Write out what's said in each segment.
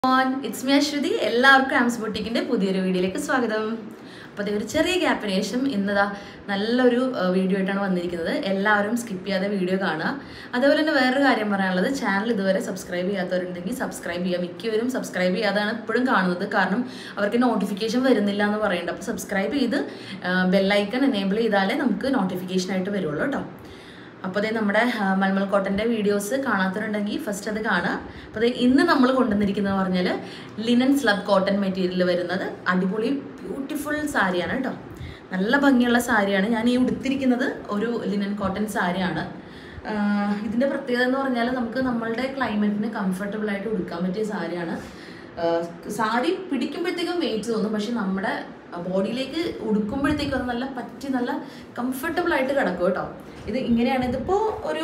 On it's me Aswathy എല്ലാവർക്കും arms ബൊട്ടിക്കിന്റെ പുതിയൊരു വീഡിയോയിലേക്ക് സ്വാഗതം അപ്പോൾ അതേ ഒരു ചെറിയ ഗ്യാപ്പിന് ശേഷം ഇന്നതാ നല്ലൊരു വീഡിയോ ആയിട്ടാണ് വന്നിരിക്കുന്നത് എല്ലാവരും സ്കിപ്പ് ചെയ്യാതെ വീഡിയോ കാണുക അതേപോലെ തന്നെ വേറൊരു കാര്യം പറയാനുള്ളത് ചാനൽ ഇതുവരെ സബ്സ്ക്രൈബ് ചെയ്യാത്തവരുണ്ടെങ്കിൽ സബ്സ്ക്രൈബ് ചെയ്യുക മിക്കവരും സബ്സ്ക്രൈബ് ചെയ്യാതാണ് ഇപ്പോഴും കാണുന്നത് കാരണം അവർക്ക് നോട്ടിഫിക്കേഷൻ വരുന്നില്ല എന്ന് പറയുന്നുണ്ട് അപ്പോൾ സബ്സ്ക്രൈബ് ചെയ്ത് ബെല്ലൈക്കൺ എനേബിൾ ചെയ്താലേ നമുക്ക് നോട്ടിഫിക്കേഷൻ ആയിട്ട് വരുള്ളൂ കേട്ടോ അപ്പോൾ അതേ നമ്മുടെ ആ, മൽമൽ കോട്ടൻ്റെ വീഡിയോസ് കാണാത്തവരുണ്ടെങ്കിൽ ഫസ്റ്റ് അത് കാണുക അപ്പോൾ അതേ ഇന്ന് നമ്മൾ കൊണ്ടുവന്നിരിക്കുന്നത് പറഞ്ഞാൽ ലിനൻ സ്ലബ് കോട്ടൺ മെറ്റീരിയൽ വരുന്നത് അടിപൊളി ബ്യൂട്ടിഫുൾ സാരിയാണ് കേട്ടോ നല്ല ഭംഗിയുള്ള സാരിയാണ് ഞാൻ ഈ ഉടുത്തിരിക്കുന്നത് ഒരു ലിനൻ കോട്ടൺ സാരിയാണ് ആഹ് ഇതിൻ്റെ പ്രത്യേകത എന്ന് പറഞ്ഞാൽ നമുക്ക് നമ്മളുടെ ക്ലൈമറ്റിന് കംഫർട്ടബിൾ ആയിട്ട് ഉടുക്കാൻ പറ്റിയ സാരിയാണ് ആഹ് സാരി പിടിക്കുമ്പോഴത്തേക്കും വെയിറ്റ് തോന്നും പക്ഷെ നമ്മുടെ ബോഡിയിലേക്ക് ഉടുക്കുമ്പോഴത്തേക്കും അത് നല്ല പറ്റി നല്ല കംഫർട്ടബിൾ ആയിട്ട് കിടക്കും കേട്ടോ ഇത് ഇങ്ങനെയാണ് ഇതിപ്പോൾ ഒരു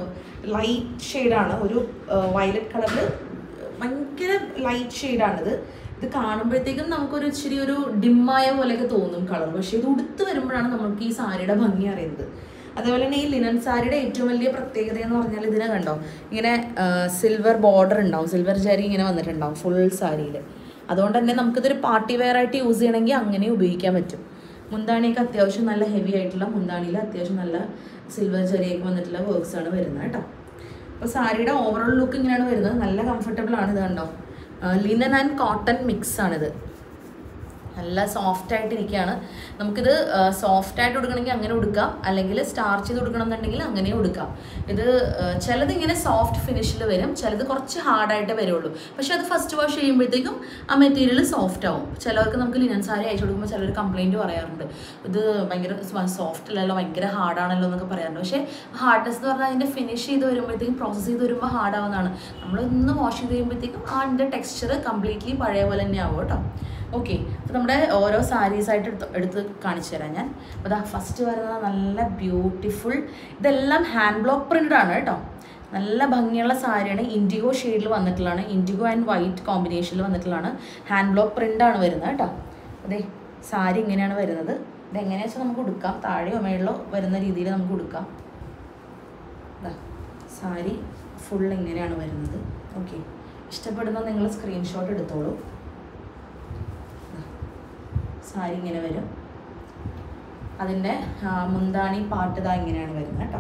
ലൈറ്റ് ഷെയ്ഡാണ് ഒരു വയലറ്റ് കളറിൽ ഭയങ്കര ലൈറ്റ് ഷെയ്ഡാണിത് ഇത് കാണുമ്പോഴത്തേക്കും നമുക്കൊരു ഇച്ചിരി ഒരു ഡിമ്മായ പോലെയൊക്കെ തോന്നും കളർ പക്ഷെ ഇത് ഉടുത്ത് വരുമ്പോഴാണ് നമുക്ക് ഈ സാരിയുടെ ഭംഗി അറിയുന്നത് അതേപോലെ തന്നെ ഈ ലിനൻ സാരിയുടെ ഏറ്റവും വലിയ പ്രത്യേകത എന്ന് പറഞ്ഞാൽ ഇതിനെ കണ്ടോ ഇങ്ങനെ സിൽവർ ബോർഡർ ഉണ്ടാവും സിൽവർ ജരി ഇങ്ങനെ വന്നിട്ടുണ്ടാവും ഫുൾ സാരിയിൽ അതുകൊണ്ട് തന്നെ നമുക്കിതൊരു പാർട്ടി വെയർ ആയിട്ട് യൂസ് ചെയ്യണമെങ്കിൽ അങ്ങനെ ഉപയോഗിക്കാൻ പറ്റും മുന്താണിയൊക്കെ അത്യാവശ്യം നല്ല ഹെവി ആയിട്ടുള്ള മുന്താണിയിൽ അത്യാവശ്യം നല്ല സിൽവർ ജരിയൊക്കെ വന്നിട്ടുള്ള വർക്ക്സ് ആണ് വരുന്നത് കേട്ടോ അപ്പോൾ സാരിയുടെ ഓവറോൾ ലുക്ക് ഇങ്ങനെയാണ് വരുന്നത് നല്ല കംഫർട്ടബിൾ ആണ് ഇത് കണ്ടോ ലിനൻ ആൻഡ് കോട്ടൺ മിക്സ് ആണിത് നല്ല സോഫ്റ്റ് ആയിട്ടിരിക്കുകയാണ് നമുക്കിത് സോഫ്റ്റ് ആയിട്ട് കൊടുക്കണമെങ്കിൽ അങ്ങനെ കൊടുക്കാം അല്ലെങ്കിൽ സ്റ്റാർച്ച് ചെയ്ത് കൊടുക്കണം എന്നുണ്ടെങ്കിൽ അങ്ങനെ കൊടുക്കാം ഇത് ആ, ചിലത് ഇങ്ങനെ സോഫ്റ്റ് ഫിനിഷിൽ വരും ചിലത് കുറച്ച് ഹാർഡായിട്ട് വരുള്ളൂ പക്ഷെ അത് ഫസ്റ്റ് വാഷ് ചെയ്യുമ്പോഴത്തേക്കും ആ മെറ്റീരിയൽ സോഫ്റ്റ് ആവും ചിലവർക്ക് നമുക്ക് ലിനൻ സാരി അയച്ചു കൊടുക്കുമ്പോൾ ചിലർ കംപ്ലൈൻറ്റ് പറയാറുണ്ട് ഇത് ഭയങ്കര സോഫ്റ്റ് അല്ലല്ലോ ഭയങ്കര ഹാർഡാണല്ലോ എന്നൊക്കെ പറയാറുണ്ട് പക്ഷേ ഹാർഡ്നെസ് എന്ന് പറഞ്ഞാൽ അതിൻ്റെ ഫിനിഷ് ചെയ്ത് വരുമ്പോഴത്തേക്കും പ്രോസസ്സ് ചെയ്ത് വരുമ്പോൾ ഹാർഡാവുന്നതാണ് നമ്മൾ ഒന്ന് വാഷ് ചെയ്ത് കഴിയുമ്പോഴത്തേക്കും ആ അതിൻ്റെ ടെക്സ്ചർ കംപ്ലീറ്റ്ലി പഴയ പോലെ തന്നെ ആവും കേട്ടോ ഓക്കെ അപ്പോൾ നമ്മുടെ ഓരോ സാരീസ് ആയിട്ട് എടുത്ത് എടുത്ത് കാണിച്ചു തരാം ഞാൻ അപ്പോൾ അതാ ഫസ്റ്റ് വരുന്നത് നല്ല ബ്യൂട്ടിഫുൾ ഇതെല്ലാം ഹാൻഡ് ബ്ലോക്ക് പ്രിൻ്റഡ് ആണ് കേട്ടോ നല്ല ഭംഗിയുള്ള സാരിയാണ് ഇൻഡിഗോ ഷെയ്ഡിൽ വന്നിട്ടുള്ളതാണ് ഇൻഡിഗോ ആൻഡ് വൈറ്റ് കോമ്പിനേഷനിൽ വന്നിട്ടുള്ളതാണ് ഹാൻഡ് ബ്ലോക്ക് പ്രിൻ്റാണ് വരുന്നത് കേട്ടോ അതെ സാരി ഇങ്ങനെയാണ് വരുന്നത് ഇതെങ്ങനെയാ വെച്ചാൽ നമുക്ക് ഉടുക്കാം താഴെയോ മേളിലോ വരുന്ന രീതിയിൽ നമുക്ക് ഉടുക്കാം ദാ, സാരി ഫുൾ ഇങ്ങനെയാണ് വരുന്നത് ഓക്കെ ഇഷ്ടപ്പെടുന്ന നിങ്ങൾ സ്ക്രീൻഷോട്ട് എടുത്തോളൂ ദാ, സാരി ഇങ്ങനെ വരും അതിൻ്റെ ആ, മുന്താണി പാട്ട് ഇതാ ഇങ്ങനെയാണ് വരുന്നത് കേട്ടോ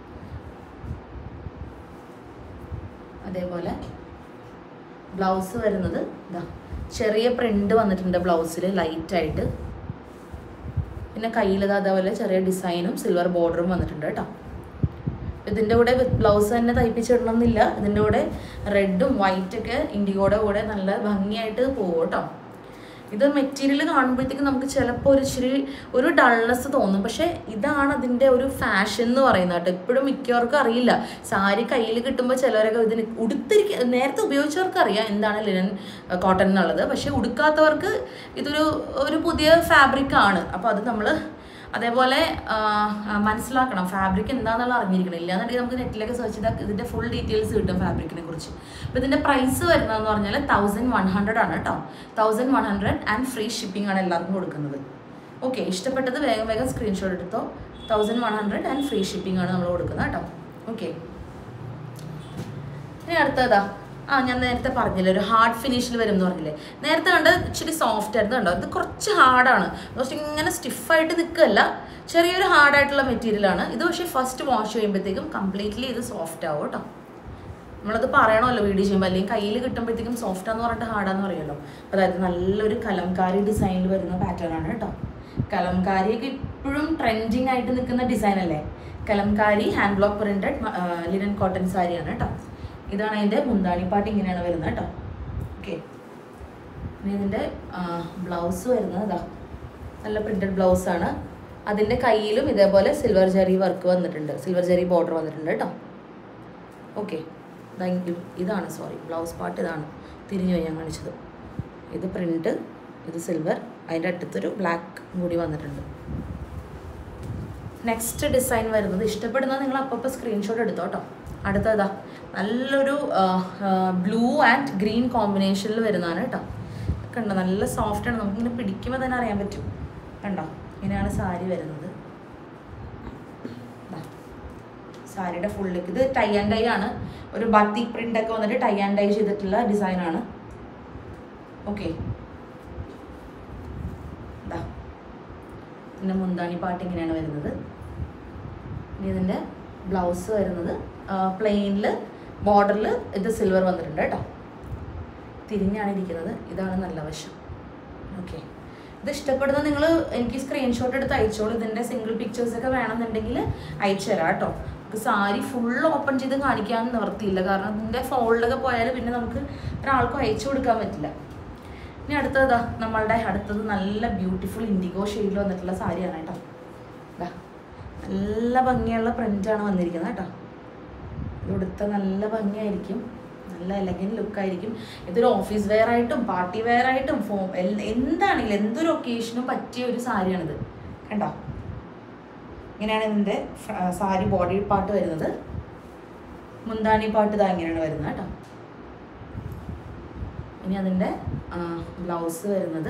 അതേപോലെ ബ്ലൗസ് വരുന്നത് ഇതാ ചെറിയ പ്രിൻ്റ് വന്നിട്ടുണ്ട് ബ്ലൗസിൽ ലൈറ്റായിട്ട് പിന്നെ കയ്യിൽ അതേപോലെ ചെറിയ ഡിസൈനും സിൽവർ ബോർഡറും വന്നിട്ടുണ്ട് കേട്ടോ ഇതിൻ്റെ കൂടെ ബ്ലൗസ് തന്നെ തയ്പ്പിച്ചിടണം എന്നില്ല ഇതിൻ്റെ കൂടെ റെഡും വൈറ്റൊക്കെ ഇൻഡിഗോയുടെ കൂടെ നല്ല ഭംഗിയായിട്ട് പോകും കേട്ടോ ഇത് മെറ്റീരിയൽ കാണുമ്പോഴത്തേക്കും നമുക്ക് ചിലപ്പോൾ ഒരു ഇച്ചിരി ഒരു ഡൾനെസ് തോന്നും പക്ഷേ ഇതാണ് അതിൻ്റെ ഒരു ഫാഷൻ എന്ന് പറയുന്നത് കേട്ടോ എപ്പോഴും മിക്കവർക്കും അറിയില്ല സാരി കയ്യിൽ കിട്ടുമ്പോൾ ചിലരൊക്കെ ഇതിന് ഉടുത്തിരിക്ക നേരത്തെ ഉപയോഗിച്ചവർക്ക് അറിയാം എന്താണ് ലിനൻ കോട്ടൺ എന്നുള്ളത് പക്ഷേ ഉടുക്കാത്തവർക്ക് ഇതൊരു ഒരു പുതിയ ഫാബ്രിക് ആണ് അപ്പോൾ അത് നമ്മൾ അതേപോലെ ആ, ആ, മനസ്സിലാക്കണം ഫാബ്രിക് എന്താണെന്നുള്ള അറിഞ്ഞിരിക്കണം ഇല്ലാന്നുണ്ടെങ്കിൽ നമുക്ക് നെറ്റിലൊക്കെ സെർച്ച് ചെയ്താൽ ഇതിൻ്റെ ഫുൾ ഡീറ്റെയിൽസ് കിട്ടും ഫാബ്രിക്കിനെ കുറിച്ച് അപ്പോൾ ഇതിൻ്റെ പ്രൈസ് വരുന്നതെന്ന് പറഞ്ഞാൽ തൗസൻഡ് വൺ ഹൺഡ്രഡ് ആണ് കേട്ടോ thousand one hundred and free shipping ആണ് എല്ലാവർക്കും കൊടുക്കുന്നത് ഓക്കെ ഇഷ്ടപ്പെട്ടത് വേഗം വേഗം സ്ക്രീൻഷോട്ട് എടുത്തോ thousand one hundred and free shipping ആണ് നമ്മൾ കൊടുക്കുന്നത് കേട്ടോ ഓക്കെ ഇനി അടുത്തതാ ആ ഞാൻ നേരത്തെ പറഞ്ഞില്ലേ ഒരു ഹാർഡ് ഫിനിഷിൽ വരും എന്ന് പറഞ്ഞില്ലേ നേരത്തെ കണ്ട് ഇച്ചിരി സോഫ്റ്റ് ആയിരുന്നു കണ്ടോ ഇത് കുറച്ച് ഹാർഡാണ് കുറച്ച് ഇങ്ങനെ സ്റ്റിഫായിട്ട് നിൽക്കുകയല്ല ചെറിയൊരു ഹാർഡായിട്ടുള്ള മെറ്റീരിയലാണ് ഇത് പക്ഷേ ഫസ്റ്റ് വാഷ് ചെയ്യുമ്പോഴത്തേക്കും കംപ്ലീറ്റ്ലി ഇത് സോഫ്റ്റ് ആവും കേട്ടോ നമ്മളത് പറയണമല്ലോ വീഡിയോ ചെയ്യുമ്പോൾ അല്ലെങ്കിൽ കയ്യിൽ കിട്ടുമ്പോഴത്തേക്കും സോഫ്റ്റ് ആന്ന് പറഞ്ഞിട്ട് ഹാർഡാന്ന് പറയുമല്ലോ അതായത് നല്ലൊരു കലംകാരി ഡിസൈനിൽ വരുന്ന പാറ്റേൺ ആണ് കേട്ടോ കലംകാരിയൊക്കെ ഇപ്പോഴും ട്രെൻഡിങ് ആയിട്ട് നിൽക്കുന്ന ഡിസൈൻ അല്ലേ Kalamkari hand block printed linen cotton സാരിയാണ് കേട്ടോ ഇതാണ് അതിൻ്റെ മുന്താണിപ്പാട്ട് ഇങ്ങനെയാണ് വരുന്നത് കേട്ടോ ഓക്കെ ഇനി ഇതിൻ്റെ ബ്ലൗസ് വരുന്നത് ഇതാ നല്ല പ്രിന്റഡ് ബ്ലൗസാണ് അതിൻ്റെ കയ്യിലും ഇതേപോലെ സിൽവർ ജരി വർക്ക് വന്നിട്ടുണ്ട് സിൽവർ ജരി ബോർഡർ വന്നിട്ടുണ്ട് കേട്ടോ ഓക്കെ ഇതാണ് സോറി ബ്ലൗസ് പാർട്ട് ഇതാണ് തിരിഞ്ഞു പോയി ഞാൻ കാണിച്ചത് ഇത് പ്രിൻറ്റ് ഇത് സിൽവർ അതിൻ്റെ അടുത്തൊരു ബ്ലാക്ക് കൂടി വന്നിട്ടുണ്ട് നെക്സ്റ്റ് ഡിസൈൻ വരുന്നത് ഇഷ്ടപ്പെടുന്നത് നിങ്ങൾ അപ്പോൾ സ്ക്രീൻഷോട്ട് എടുത്തോ കേട്ടോ അടുത്തതാ നല്ലൊരു ബ്ലൂ ആൻഡ് ഗ്രീൻ കോമ്പിനേഷനിൽ വരുന്നതാണ് കേട്ടോ കണ്ടോ നല്ല സോഫ്റ്റ് ആണ് നമുക്കിങ്ങനെ പിടിക്കുമ്പോൾ തന്നെ അറിയാൻ പറ്റും കണ്ടോ ഇങ്ങനെയാണ് സാരി വരുന്നത് ദാ. സാരിയുടെ ഫുള്ളിലേക്ക് ഇത് ടൈ ആൻഡ് ഡൈ ആണ് ഒരു ബത്തി പ്രിന്റ് ഒക്കെ വന്നിട്ട് ടൈ ആൻഡ് ഡൈ ചെയ്തിട്ടുള്ള ഡിസൈനാണ് ഓക്കെ ഇതാ പിന്നെ മുന്താണി പാട്ട് ഇങ്ങനെയാണ് വരുന്നത് ഇനി ഇതിൻ്റെ ബ്ലൗസ് വരുന്നത് പ്ലെയിനിൽ ബോർഡറിൽ ഇത് സിൽവർ വന്നിട്ടുണ്ട് കേട്ടോ തിരിഞ്ഞാണ് ഇരിക്കുന്നത് ഇതാണ് നല്ല വശം ഓക്കെ ഇത് ഇഷ്ടപ്പെടുന്ന നിങ്ങൾ എനിക്ക് സ്ക്രീൻഷോട്ട് എടുത്ത് അയച്ചോളൂ ഇതിൻ്റെ സിംഗിൾ പിക്ചേഴ്സൊക്കെ വേണമെന്നുണ്ടെങ്കിൽ അയച്ചു തരാം കേട്ടോ നമുക്ക് സാരി ഫുൾ ഓപ്പൺ ചെയ്ത് കാണിക്കാൻ നിവർത്തിയില്ല കാരണം ഇതിൻ്റെ ഫോൾഡൊക്കെ പോയാൽ പിന്നെ നമുക്ക് ഒരാൾക്കും അയച്ചു കൊടുക്കാൻ പറ്റില്ല ഇനി അടുത്തതാ നമ്മളുടെ അടുത്തത് നല്ല ബ്യൂട്ടിഫുൾ ഇൻഡിഗോ ഷെയ്ഡിൽ വന്നിട്ടുള്ള സാരിയാണ് കേട്ടോ ഇതാ നല്ല ഭംഗിയുള്ള പ്രിൻ്റാണ് വന്നിരിക്കുന്നത് കേട്ടോ ഇവിടുത്തെ നല്ല ഭംഗിയായിരിക്കും നല്ല എലഗൻ ലുക്കായിരിക്കും ഇതൊരു ഓഫീസ് വെയർ ആയിട്ടും പാർട്ടി വെയർ ആയിട്ടും ഫോ എൽ- എന്താണെങ്കിലും എന്തൊരു ഒക്കേഷനും പറ്റിയ ഒരു സാരിയാണിത് കണ്ടോ ഇങ്ങനെയാണ് ഇതിൻ്റെ സാരി ബോഡി പാർട്ട് വരുന്നത് മുന്താണി പാട്ട് ഇതാ ഇങ്ങനെയാണ് വരുന്നത് കേട്ടോ ഇനി അതിൻ്റെ ബ്ലൗസ് വരുന്നത്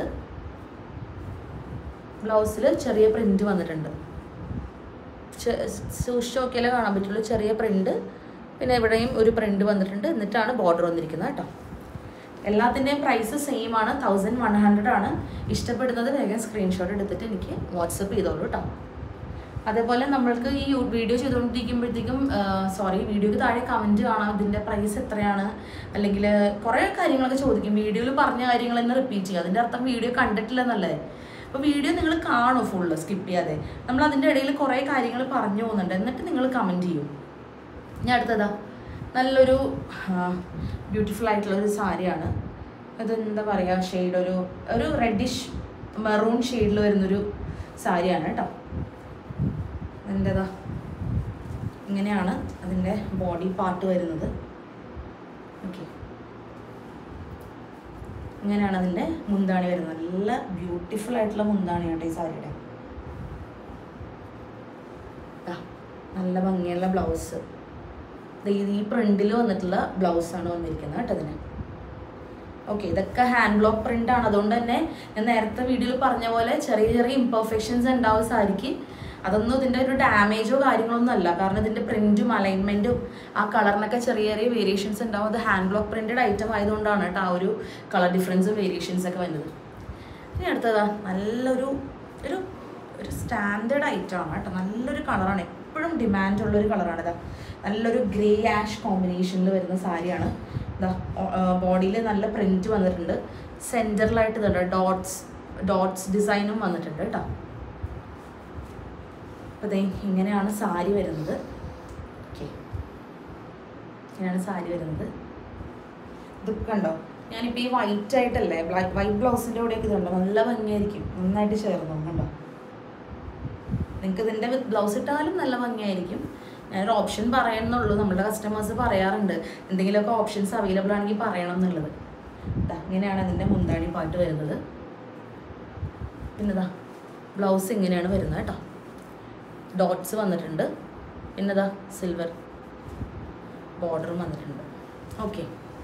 ബ്ലൗസിൽ ചെറിയ പ്രിൻ്റ് വന്നിട്ടുണ്ട് സൂക്ഷിച്ച് നോക്കിയാലേ കാണാൻ പറ്റുള്ളൂ ചെറിയ പ്രിൻ്റ് പിന്നെ ഇവിടെയും ഒരു പ്രിൻ്റ് വന്നിട്ടുണ്ട് എന്നിട്ടാണ് ബോർഡർ വന്നിരിക്കുന്നത് കേട്ടോ എല്ലാത്തിൻ്റെയും പ്രൈസ് സെയിം ആണ് തൗസൻഡ് വൺ ഹൺഡ്രഡ് ആണ് ഇഷ്ടപ്പെടുന്നത് വേഗം സ്ക്രീൻഷോട്ട് എടുത്തിട്ട് എനിക്ക് വാട്സപ്പ് ചെയ്തോളൂ കേട്ടോ അതേപോലെ നമ്മൾക്ക് ഈ വീഡിയോ ചെയ്തുകൊണ്ടിരിക്കുമ്പോഴത്തേക്കും സോറി വീഡിയോക്ക് താഴെ കമൻറ്റ് കാണാം ഇതിൻ്റെ പ്രൈസ് എത്രയാണ് അല്ലെങ്കിൽ കുറേ കാര്യങ്ങളൊക്കെ ചോദിക്കും വീഡിയോയിൽ പറഞ്ഞ കാര്യങ്ങൾ തന്നെ റിപ്പീറ്റ് ചെയ്യുക അതിൻ്റെ അർത്ഥം വീഡിയോ കണ്ടിട്ടില്ലെന്നല്ലേ അപ്പോൾ വീഡിയോ നിങ്ങൾ കാണും ഫുള്ള് സ്കിപ്പ് ചെയ്യാതെ നമ്മൾ അതിൻ്റെ ഇടയിൽ കുറേ കാര്യങ്ങൾ പറഞ്ഞു പോകുന്നുണ്ട് എന്നിട്ട് നിങ്ങൾ കമൻറ്റ് ചെയ്യും ഇനി അടുത്തതാ നല്ലൊരു ബ്യൂട്ടിഫുൾ ആയിട്ടുള്ള ഒരു സാരിയാണ് ഇതെന്താ പറയുക ഷെയ്ഡ് ഒരു ഒരു റെഡിഷ് മെറൂൺ ഷെയ്ഡിൽ വരുന്നൊരു സാരിയാണ് കേട്ടോ അതിൻ്റെതാ ഇങ്ങനെയാണ് അതിൻ്റെ ബോഡി പാർട്ട് വരുന്നത് ഓക്കെ ഇങ്ങനെയാണ് അതിൻ്റെ മുന്താണി വരുന്നത് നല്ല ബ്യൂട്ടിഫുൾ ആയിട്ടുള്ള മുന്താണിയാണ് ഈ സാരിയുടെ ദാ, നല്ല ഭംഗിയുള്ള ബ്ലൗസ് ഈ പ്രിന്റിൽ വന്നിട്ടുള്ള ബ്ലൗസാണ് വന്നിരിക്കുന്നത് കേട്ടോ ഇതിന് ഓക്കെ ഇതൊക്കെ ഹാൻഡ് ബ്ലോക്ക് പ്രിന്റ് ആണ് അതുകൊണ്ട് തന്നെ ഞാൻ നേരത്തെ വീഡിയോയിൽ പറഞ്ഞ പോലെ ചെറിയ ചെറിയ ഇംപെർഫെക്ഷൻസ് ഉണ്ടാവും സാരിക്ക് അതൊന്നും ഇതിൻ്റെ ഒരു ഡാമേജോ കാര്യങ്ങളൊന്നും അല്ല കാരണം ഇതിൻ്റെ പ്രിന്റും അലൈൻമെൻറ്റും ആ കളറിനൊക്കെ ചെറിയ ചെറിയ വേരിയേഷൻസ് ഉണ്ടാവും അത് ഹാൻഡ് ബ്ലോക്ക് പ്രിന്റഡ് ഐറ്റം ആയതുകൊണ്ടാണ് കേട്ടോ ആ ഒരു കളർ ഡിഫറൻസ് വേരിയേഷൻസ് ഒക്കെ വരുന്നത് ഇനി അടുത്തതാ നല്ലൊരു ഒരു ഒരു സ്റ്റാൻഡേർഡ് ഐറ്റം ആണ് കേട്ടോ നല്ലൊരു കളറാണ് എപ്പോഴും ഡിമാൻഡ് ഉള്ള ഒരു കളറാണ് ഇതാ നല്ലൊരു ഗ്രേ ആഷ് കോമ്പിനേഷനിൽ വരുന്ന സാരിയാണ് ഇതാ ബോഡിയിൽ നല്ല പ്രിന്റ് വന്നിട്ടുണ്ട് സെൻറ്ററിലായിട്ട് ഇതുണ്ട് ഡോട്ട്സ് ഡോട്ട്സ് ഡിസൈനും വന്നിട്ടുണ്ട് കേട്ടോ അപ്പോൾ ദേ ഇങ്ങനെയാണ് സാരി വരുന്നത് ഓക്കെ ഇങ്ങനെയാണ് സാരി വരുന്നത് ഇത് കണ്ടോ ഞാനിപ്പോൾ ഈ വൈറ്റ് ആയിട്ടല്ലേ ബ്ലാക്ക് വൈറ്റ് ബ്ലൗസിൻ്റെ കൂടെയൊക്കെ ഇതുണ്ടോ നല്ല ഭംഗിയായിരിക്കും നന്നായിട്ട് ചേർന്നു കണ്ടോ നിങ്ങൾക്ക് ഇതിൻ്റെ ബ്ലൗസ് ഇട്ടാലും നല്ല ഭംഗിയായിരിക്കും ഞാനൊരു ഓപ്ഷൻ പറയുന്നുള്ളൂ നമ്മുടെ കസ്റ്റമേഴ്സ് പറയാറുണ്ട് എന്തെങ്കിലുമൊക്കെ ഓപ്ഷൻസ് അവൈലബിൾ ആണെങ്കിൽ പറയണം എന്നുള്ളത് ദാ ഇങ്ങനെയാണ് അതിൻ്റെ മുന്താണി പാട്ട് വരുന്നത് പിന്നെതാ ബ്ലൗസ് ഇങ്ങനെയാണ് വരുന്നത് കേട്ടോ ഡോട്ട്സ് വന്നിട്ടുണ്ട് പിന്നെതാ സിൽവർ ബോർഡറും വന്നിട്ടുണ്ട് ഓക്കെ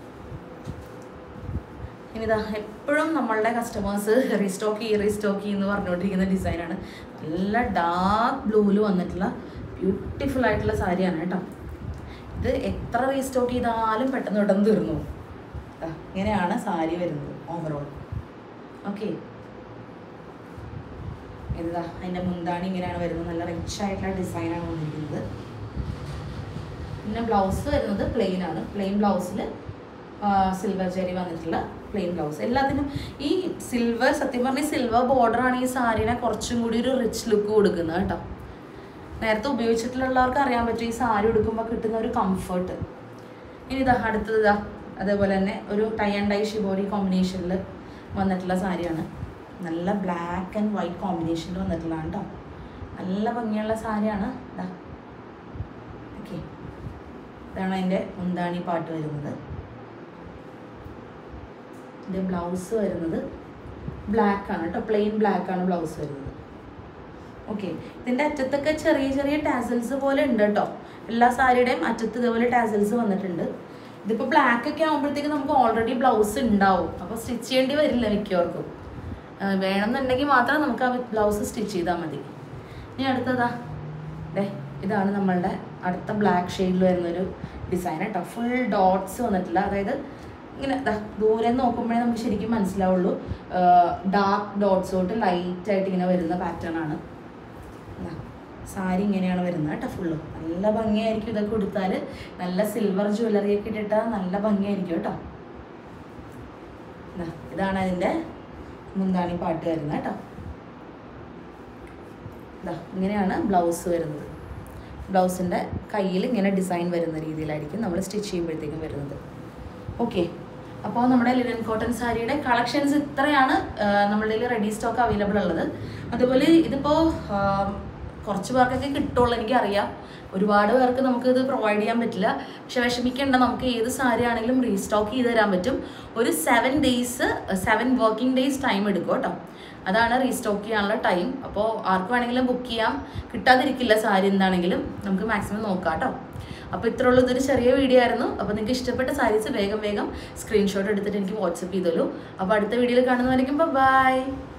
ഇനിതാ എപ്പോഴും നമ്മളുടെ കസ്റ്റമേഴ്സ് റീസ്റ്റോക്ക് ചെയ്യ് റീസ്റ്റോക്ക് ചെയ്യുന്ന പറഞ്ഞുകൊണ്ടിരിക്കുന്ന ഡിസൈനാണ് നല്ല ഡാർക്ക് ബ്ലൂവിൽ വന്നിട്ടുള്ള ബ്യൂട്ടിഫുൾ ആയിട്ടുള്ള സാരിയാണ് കേട്ടോ ഇത് എത്ര റീസ്റ്റോക്ക് ചെയ്താലും പെട്ടെന്ന് പെട്ടെന്ന് തീർന്നു പോകും. ദാ ഇങ്ങനെയാണ് സാരി വരുന്നത് ഓവറോൾ ഓക്കെ ഇതാ അതിൻ്റെ മുന്താണി ഇങ്ങനെയാണ് വരുന്നത് നല്ല റിച്ച് ആയിട്ടുള്ള ഡിസൈനാണ് വന്നിരിക്കുന്നത് പിന്നെ ബ്ലൗസ് വരുന്നത് പ്ലെയിൻ ആണ് പ്ലെയിൻ ബ്ലൗസിൽ സിൽവർ ജെറി വന്നിട്ടുള്ള പ്ലെയിൻ ബ്ലൗസ് എല്ലാത്തിനും ഈ സിൽവർ സത്യം പറഞ്ഞാൽ സിൽവർ ബോർഡറാണ് ഈ സാരീനെ കുറച്ചും കൂടി ഒരു റിച്ച് ലുക്ക് കൊടുക്കുന്നത് കേട്ടോ നേരത്തെ ഉപയോഗിച്ചിട്ടുള്ളവർക്ക് അറിയാൻ പറ്റും ഈ സാരി ഉടുക്കുമ്പോൾ കിട്ടുന്ന ഒരു കംഫർട്ട് ഇനി ഇതാ അടുത്തത് ഇതാ അതേപോലെ തന്നെ ഒരു ടൈ ആൻഡ് ഡൈ ഷിബോരി കോമ്പിനേഷനിൽ വന്നിട്ടുള്ള സാരിയാണ് നല്ല ബ്ലാക്ക് ആൻഡ് വൈറ്റ് കോമ്പിനേഷനിൽ വന്നിട്ടുള്ളതാണ് കേട്ടോ നല്ല ഭംഗിയുള്ള സാരിയാണ് ഇതാ ഓക്കെ ഇതാണ് അതിൻ്റെ മുന്താണി പാട്ട് വരുന്നത് ഇതിൻ്റെ ബ്ലൗസ് വരുന്നത് ബ്ലാക്ക് ആണ് കേട്ടോ പ്ലെയിൻ ബ്ലാക്ക് ആണ് ബ്ലൗസ് വരുന്നത് ഓക്കെ ഇതിൻ്റെ അറ്റത്തൊക്കെ ചെറിയ ചെറിയ ടാസൽസ് പോലെ ഉണ്ട് കേട്ടോ എല്ലാ സാരിയുടെയും അറ്റത്ത് ഇതേപോലെ ടാസൽസ് വന്നിട്ടുണ്ട് ഇതിപ്പോൾ ബ്ലാക്ക് ഒക്കെ ആകുമ്പോഴത്തേക്ക് നമുക്ക് ഓൾറെഡി ബ്ലൗസ് ഉണ്ടാവും അപ്പോൾ സ്റ്റിച്ച് ചെയ്യേണ്ടി വരില്ല മിക്കവർക്കും ആ, വേണമെന്നുണ്ടെങ്കിൽ മാത്രം നമുക്ക് ആ ബ്ലൗസ് സ്റ്റിച്ച് ചെയ്താൽ മതി ഇനി അടുത്തതാ ദേ ഇതാണ് നമ്മളുടെ അടുത്ത ബ്ലാക്ക് ഷെയ്ഡിൽ വരുന്നൊരു ഡിസൈൻ കേട്ടോ ഫുൾ ഡോട്ട്സ് വന്നിട്ടില്ല അതായത് ഇങ്ങനെ ദാ ദൂരെ നിന്ന് നോക്കുമ്പോഴേ നമുക്ക് ശരിക്കും മനസ്സിലാവുള്ളൂ ഡാർക്ക് ഡോട്ട്സ് തൊട്ട് ലൈറ്റ് ആയിട്ട് ഇങ്ങനെ വരുന്ന പാറ്റേൺ ആണ് ദാ, സാരി ഇങ്ങനെയാണ് വരുന്നത് കേട്ടോ ഫുള്ള് നല്ല ഭംഗിയായിരിക്കും ഇതൊക്കെ കൊടുത്താൽ നല്ല സിൽവർ ജ്വല്ലറി ഒക്കെ ഇട്ടിട്ടാൽ നല്ല ഭംഗിയായിരിക്കും കേട്ടോ ദാ, ഇതാണ് അതിൻ്റെ മുന്താണി പാട്ട് വരുന്നത് കേട്ടോ ദാ, ഇങ്ങനെയാണ് ബ്ലൗസ് വരുന്നത് ബ്ലൗസിൻ്റെ കയ്യിൽ ഇങ്ങനെ ഡിസൈൻ വരുന്ന രീതിയിലായിരിക്കും നമ്മൾ സ്റ്റിച്ച് ചെയ്യുമ്പോഴത്തേക്കും വരുന്നത് ഓക്കെ അപ്പോൾ നമ്മുടെ ലിനൻ കോട്ടൺ സാരിയുടെ കളക്ഷൻസ് ഇത്രയാണ് ആ, നമ്മളുടെ കയ്യിൽ റെഡി സ്റ്റോക്ക് അവൈലബിൾ ഉള്ളത് അതുപോലെ ഇതിപ്പോൾ കുറച്ച് പേർക്കൊക്കെ കിട്ടുള്ളൂ എനിക്കറിയാം ഒരുപാട് പേർക്ക് നമുക്ക് ഇത് പ്രൊവൈഡ് ചെയ്യാൻ പറ്റില്ല പക്ഷെ വിഷമിക്കേണ്ട നമുക്ക് ഏത് സാരി ആണെങ്കിലും റീസ്റ്റോക്ക് ചെയ്ത് തരാൻ പറ്റും ഒരു seven days seven working days time എടുക്കും കേട്ടോ അതാണ് റീസ്റ്റോക്ക് ചെയ്യാനുള്ള ടൈം അപ്പോൾ ആർക്ക് വേണമെങ്കിലും ബുക്ക് ചെയ്യാം കിട്ടാതിരിക്കില്ല സാരി എന്താണെങ്കിലും നമുക്ക് മാക്സിമം നോക്കാം കേട്ടോ അപ്പോൾ ഇത്ര ഉള്ളൂ ഇതൊരു ചെറിയ വീഡിയോ ആയിരുന്നു അപ്പോൾ നിങ്ങൾക്ക് ഇഷ്ടപ്പെട്ട സാരീസ് വേഗം വേഗം സ്ക്രീൻഷോട്ട് എടുത്തിട്ട് എനിക്ക് വാട്സപ്പ് ചെയ്തോളൂ അപ്പോൾ അടുത്ത വീഡിയോയിൽ കാണുന്നവരേക്കും ബൈ